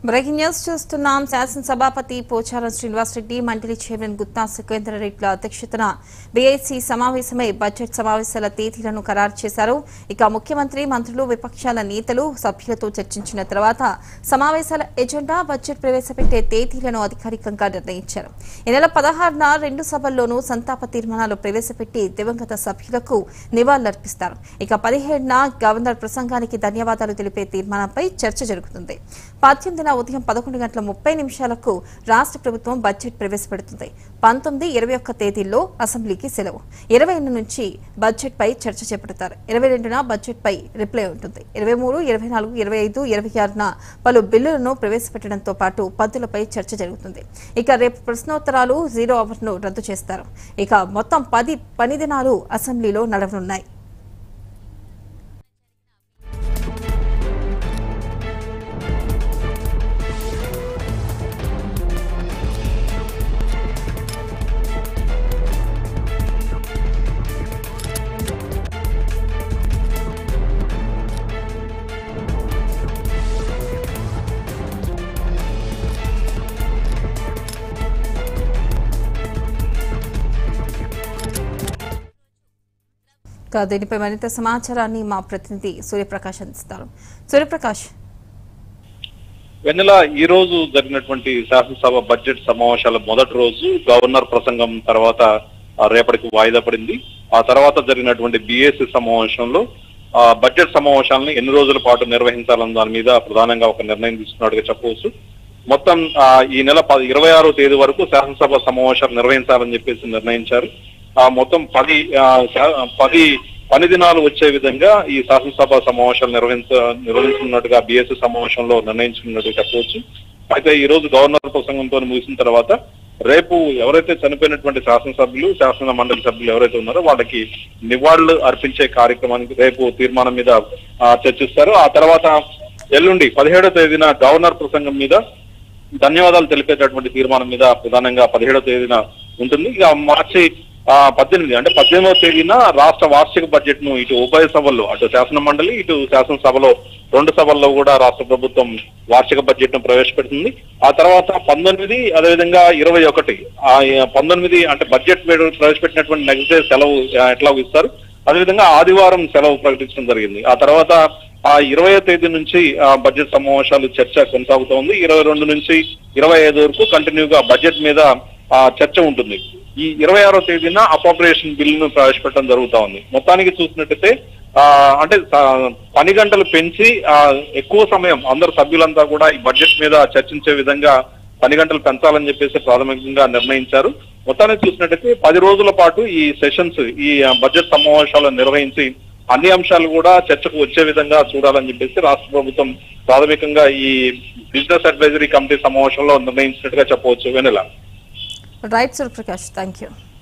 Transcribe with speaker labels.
Speaker 1: breaking news చూస్తున్నాం శాసనసభాపతి పోచారం శ్రీనివాసరెడ్డి మండలి chairman Gutta సుఖేంద్రరెడ్డిల అధ్యక్షతన బీఐసీ సమావేశమై బడ్జెట్ సమావేశాల తేదీలను ఖరారు చేశారు ఇక ముఖ్యమంత్రి మంత్రులు విపక్షాల నేతలు సభ్యులతో చర్చించిన తర్వాత సమావేశాల ఎజెండా బడ్జెట్ ప్రవేశపెట్టే తేదీలను అధికారికంగా నిర్ణయించారు ఈ నెల పదహారున రెండు సభల్లోనూ సంతాప తీర్మానాలు ప్రవేశపెట్టి దివంగత సభ్యులకు నివాళులర్పిస్తారు ఇక పదిహేడున గవర్నర్ ప్రసంగానికి ధన్యవాదాలు తెలిపే తీర్మానంపై చర్చ జరుగుతుంది పద్దెనిమిదిన ఉదయం పదకొండు గంటల ముప్పై నిమిషాలకు రాష్ట్ర ప్రభుత్వం బడ్జెట్ ప్రవేశపెడుతుంది పంతొమ్మిది ఇరవై ఒక్క తేదీల్లో అసెంబ్లీకి సెలవు ఇరవై నుంచి బడ్జెట్ పై చర్చ చేపడతారు ఇరవై రెండున బడ్జెట్ పై రిప్లై ఉంటుంది ఇరవై మూడు ఇరవై నాలుగు ఇరవై ఐదు ఇరవై ఆరున పలు బిల్లులను ప్రవేశపెట్టడంతో పాటు పద్దులపై చర్చ జరుగుతుంది ఇక రేపు ప్రశ్నోత్తరాలు జీరో అవర్ను రద్దు చేస్తారు ఇక మొత్తం పది పని దినాలు అసెంబ్లీలో నడవనున్నాయి ఇక దీనిపై మరింత సమాచారాన్ని మా ప్రతినిధి సూర్యప్రకాష్ అందిస్తారు సూర్యప్రకాష్
Speaker 2: వెన్నెల ఈ రోజు జరిగినటువంటి శాసనసభ బడ్జెట్ సమావేశాల మొదటి రోజు గవర్నర్ ప్రసంగం తర్వాత ఆ, రేపటికి వాయిదా పడింది ఆ తర్వాత జరిగినటువంటి బిఎస్సి సమావేశంలో ఆ బడ్జెట్ సమావేశాలను ఎన్ని రోజుల పాటు నిర్వహించాలన్న దాని మీద ప్రధానంగా ఒక నిర్ణయం తీసుకున్నట్టుగా చెప్పవచ్చు మొత్తం ఆ, ఈ నెల పది ఇరవై ఆరో తేదీ వరకు శాసనసభ సమావేశాలు నిర్వహించాలని చెప్పేసి నిర్ణయించారు ఆ మొత్తం పది ఆ, శా- పది పని దినాలు వచ్చే విధంగా ఈ శాసనసభ సమావేశాలు నిర్వహించ నిర్వహించున్నట్టుగా బిఎస్సి సమావేశంలో నిర్ణయించుకున్నట్టుగా చెప్పవచ్చు అయితే ఈ రోజు గవర్నర్ ప్రసంగంతో ముగిసిన తర్వాత రేపు ఎవరైతే చనిపోయినటువంటి శాసనసభ్యులు శాసన మండలి సభ్యులు ఎవరైతే ఉన్నారో వాళ్ళకి నివాళులు అర్పించే కార్యక్రమానికి రేపు తీర్మానం మీద ఆ, చర్చిస్తారు ఆ తర్వాత ఎల్లుండి పదిహేడో తేదీన గవర్నర్ ప్రసంగం మీద ధన్యవాదాలు తెలిపేటటువంటి తీర్మానం మీద ప్రధానంగా పదిహేడో తేదీన ఉంటుంది ఇక మార్చి ఆ, పద్దెనిమిది అంటే పద్దెనిమిదవ తేదీన రాష్ట్ర వార్షిక బడ్జెట్ ను ఇటు ఉభయ సభల్లో అటు శాసన మండలి ఇటు శాసనసభలో రెండు సభల్లో కూడా రాష్ట్ర ప్రభుత్వం వార్షిక బడ్జెట్ ను ప్రవేశపెడుతుంది ఆ తర్వాత పంతొమ్మిది అదేవిధంగా ఇరవై ఒకటి ఆ పంతొమ్మిది అంటే బడ్జెట్ వేడు ప్రవేశపెట్టినటువంటి నెక్స్ట్ డే సెలవు ఆ, ఎట్లా ఇస్తారు అదేవిధంగా ఆదివారం సెలవు ప్రకటించడం జరిగింది ఆ తర్వాత ఆ ఇరవై తేదీ నుంచి ఆ బడ్జెట్ సమావేశాలు చర్చ కొనసాగుతోంది ఇరవై రెండు నుంచి ఇరవై ఐదు వరకు కంటిన్యూగా బడ్జెట్ మీద ఆ చర్చ ఉంటుంది ఈ ఇరవై ఆరో తేదీన అప్రోప్రియేషన్ బిల్లును ప్రవేశపెట్టడం జరుగుతా ఉంది మొత్తానికి చూసినట్టయితే ఆ అంటే స- పని గంటలు పెంచి ఆ ఎక్కువ సమయం అందరు సభ్యులంతా కూడా ఈ బడ్జెట్ మీద చర్చించే విధంగా పని గంటలు పెంచాలని చెప్పేసి ప్రాథమికంగా నిర్ణయించారు మొత్తానికి చూసినట్టయితే పది రోజుల పాటు ఈ సెషన్స్ ఈ ఆ, బడ్జెట్ సమావేశాలను నిర్వహించి అన్ని అంశాలు కూడా చర్చకు వచ్చే విధంగా చూడాలని చెప్పేసి రాష్ట్ర ప్రభుత్వం ప్రాథమికంగా ఈ బిజినెస్ అడ్వైజరీ కమిటీ సమావేశంలో నిర్ణయించినట్టుగా చెప్పవచ్చు Vennela
Speaker 1: right Suryaprakash thank you